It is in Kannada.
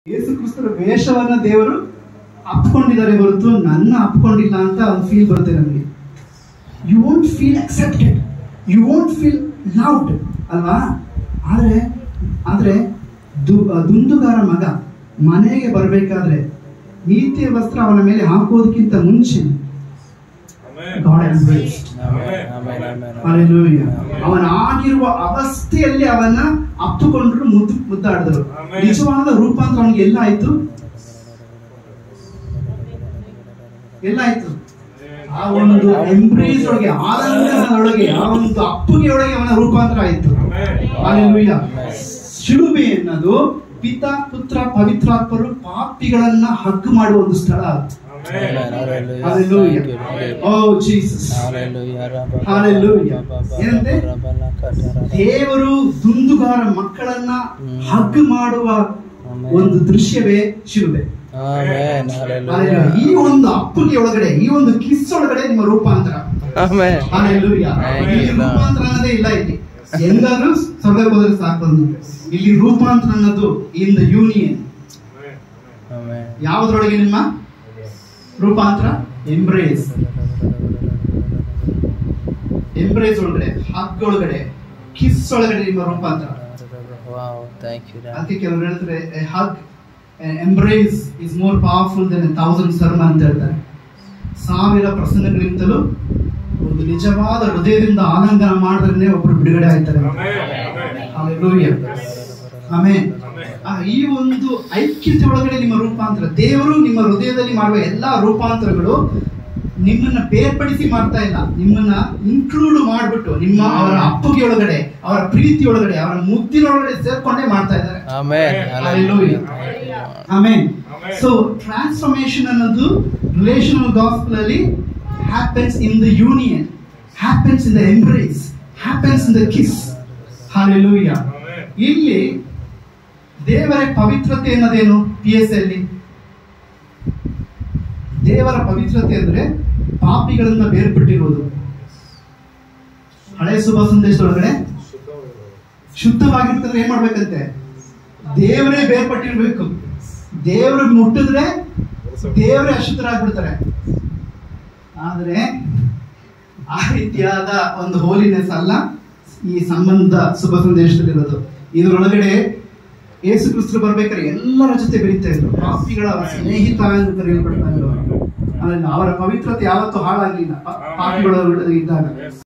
ಯೇಸು ಕ್ರಿಸ್ತರ ವೇಷವನ್ನ ದೇವರು ಅಪ್ಕೊಂಡಿದ್ದಾರೆ ಹೊರತು ನನ್ನ ಅಪ್ಕೊಂಡಿಲ್ಲ ಅಂತ ಒಂದು ಫೀಲ್ ಬರುತ್ತೆ ನಮಗೆ you won't feel accepted you won't feel loved ಅಲ್ವಾ ಆದರೆ ಆದರೆ ದು ದುಂದುಗಾರ ಮಗ ಮನೆಗೆ ಬರಬೇಕಾದ್ರೆ ನೀತಿಯ ವಸ್ತ್ರ ಅವನ ಮೇಲೆ ಹಾಕೋದಕ್ಕಿಂತ ಮುಂಚೆ God embraced. Hallelujah. ಅವನ ಆಗಿರುವ ಅವಸ್ಥೆಯಲ್ಲಿ ಅವನ ಅಪ್ಪುಕೊಂಡ್ರು ಮುದ್ದು ಮುದ್ದಾಡಿದ್ರು Amen. ನಿಜವಾದ ರೂಪಾಂತರ ಅವನಿಗೆ ಎಲ್ಲ ಆಯ್ತು ಎಲ್ಲ ಆಯ್ತು ಆ ಒಂದು ಎಂಬ್ರೇಸ್ ಒಳಗೆ ಆಲಂಬನದೊಳಗೆ ಆ ಒಂದು ಅಪ್ಪುಗೆ ಒಳಗೆ ಅವನ ರೂಪಾಂತರ ಆಯ್ತು Hallelujah. ಶಿಲುಬೆ ಎನ್ನೋದು ಪಿತ ಪುತ್ರ ಪವಿತ್ರಾತ್ಮರು ಪಾಪಿಗಳನ್ನ ಹಗ್ಗು ಮಾಡುವ ಒಂದು ಸ್ಥಳ ಅದು. Hallelujah. Oh Jesus. Hallelujah. ಏನಂತೆ? ದೇವರು ದುಂದುಗಾರ ಮಕ್ಕಳನ್ನ ಹಗ್ಗು ಮಾಡುವ ಒಂದು ದೃಶ್ಯವೇ ಶಿಲುಬೆ Hallelujah. ಈ ಒಂದು ಅಪ್ಪುಗೆ ಒಳಗಡೆ ಈ ಒಂದು ಕಿಸ್ ಒಳಗಡೆ ನಿಮ್ಮ ರೂಪಾಂತರ Hallelujah. Thank ಇಲ್ಲಿ you, Lord. ರೂಪಾಂತರ ಅನ್ನೋದೇ ಇಲ್ಲ ಇಲ್ಲಿ ಎಂದಾದ್ರೂ ಸ್ವರ್ಗಕ್ಕೆ ಹೋದ್ರೆ ಸಾಕು ಬಂದು ಇಲ್ಲಿ ರೂಪಾಂತರ ಅನ್ನೋದು ಇನ್ ದ ಯೂನಿಯನ್ ಯಾವುದ್ರೊಳಗೆ ನಿಮ್ಮ ರೂಪಾಂತರ ಎಂಬ್ರೇಸ್ ಎಂಬ್ರೇಸ್ ಒಳಗಡೆ ಹಗ್ ಒಳಗಡೆ ಕಿಸ್ ಒಳಗಡೆ ನಿಮ್ಮ ರೂಪಾಂತರ ಅದಕ್ಕೆ ಕೆಲವರು ಹೇಳ್ತಾರೆ hug embrace is more powerful than thousand sermon ಅಂತ ಹೇಳ್ತಾರೆ ಸಾವಿರ ಪ್ರಸಂಗಗಳಿಂತಲೂ ಒಂದು ನಿಜವಾದ ಹೃದಯದಿಂದ ಆಲಿಂಗನ ಮಾಡಿದ್ರೆ ಒಬ್ರು ಬಿಡುಗಡೆ ಆಯ್ತಾರೆ Hallelujah. ಆಮೇನ್ ಆ, ಈ ಒಂದು ಐಕ್ಯತೆ ಒಳಗಡೆ ನಿಮ್ಮ ರೂಪಾಂತರ ದೇವರು ನಿಮ್ಮ ಹೃದಯದಲ್ಲಿ ಮಾಡುವ ಎಲ್ಲಾ ರೂಪಾಂತರಗಳು ನಿಮ್ಮನ್ನ ಬೇರ್ಪಡಿಸಿ ಮಾಡ್ತಾ ಇಲ್ಲ ನಿಮ್ಮನ್ನ ಇನ್ಕ್ಲೂಡ್ ಮಾಡ್ಬಿಟ್ಟು ನಿಮ್ಮ ಅವರ ಅಪ್ಪುಗೆ ಒಳಗಡೆ ಅವರ ಪ್ರೀತಿ ಒಳಗಡೆ ಅವರ ಮುದ್ದಿನ ಒಳಗಡೆ ಸೇರ್ಕೊಂಡೇ ಮಾಡ್ತಾ ಇದ್ದಾರೆ Hallelujah. ಆಮೇನ್ ಸೊ ಟ್ರಾನ್ಸ್ಫಾರ್ಮೇಶನ್ ಅನ್ನೋದು ರಿಲೇಷನಲ್ ಗಾಸ್ಪಲ್ ಅಲ್ಲಿ happens in the union happens in the embrace happens in the kiss hallelujah ಇಲ್ಲಿ ದೇವರ ಪವಿತ್ರತೆ ಅನ್ನೋದೇನು ಪಿ ಎಸ್ ಅಲ್ಲಿ ದೇವರ ಪವಿತ್ರತೆ ಅಂದ್ರೆ ಪಾಪಿಗಳನ್ನ ಬೇರ್ಪಟ್ಟಿರುವುದು ಹಳೆ ಶುಭ ಸಂದೇಶದೊಳಗಡೆ ಶುದ್ಧವಾಗಿರ್ತಂದ್ರೆ ಏನ್ ಮಾಡ್ಬೇಕಂತೆ ದೇವರೇ ಬೇರ್ಪಟ್ಟಿರ್ಬೇಕು ದೇವ್ರ ಮುಟ್ಟಿದ್ರೆ ದೇವರೇ ಅಶುದ್ಧರಾಗ್ಬಿಡ್ತಾರೆ ಆದ್ರೆ ಆ ರೀತಿಯಾದ ಒಂದು ಹೋಲಿನೆಸ್ ಅಲ್ಲ ಈ ಸಂಬಂಧ ಶುಭ ಸಂದೇಶದಲ್ಲಿರೋದು ಇದರೊಳಗಡೆ ಯೇಸು ಕ್ರಿಸ್ತರು ಬರ್ಬೇಕಾದ್ರೆ ಎಲ್ಲರ ಜೊತೆ ಬೆರೀತಾ ಇದ್ರು ಪಾಪಿಗಳ ಸ್ನೇಹಿತ ಎಂದು ಕರೆಯಲ್ಪಡ್ತಾ ಇದ್ರು ಆದ್ರೆ ಅವರ ಪವಿತ್ರತೆ ಯಾವತ್ತೂ ಹಾಳಾಗ್ಲಿಲ್ಲ ಪಾ- ಪಾಪಿಗಳ ಇದ್ದಾಗ